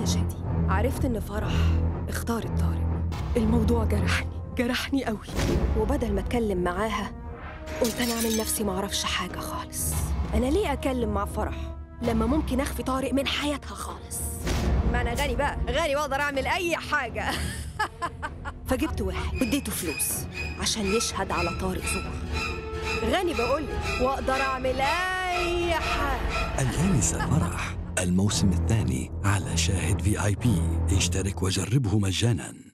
يا شادي عرفت إن فرح اختارت طارق الموضوع جرحني جرحني قوي وبدل ما أتكلم معاها قلت أنا أعمل نفسي معرفش حاجة خالص أنا ليه أكلم مع فرح لما ممكن أخفي طارق من حياتها خالص ما أنا غني بقى غني وأقدر أعمل أي حاجة فجبت واحد واديته فلوس عشان يشهد على طارق زور غني بقولك وأقدر أعمل أي حاجة الآنسة فرح الموسم الثاني على شاهد في آي بي اشترك وجربه مجانا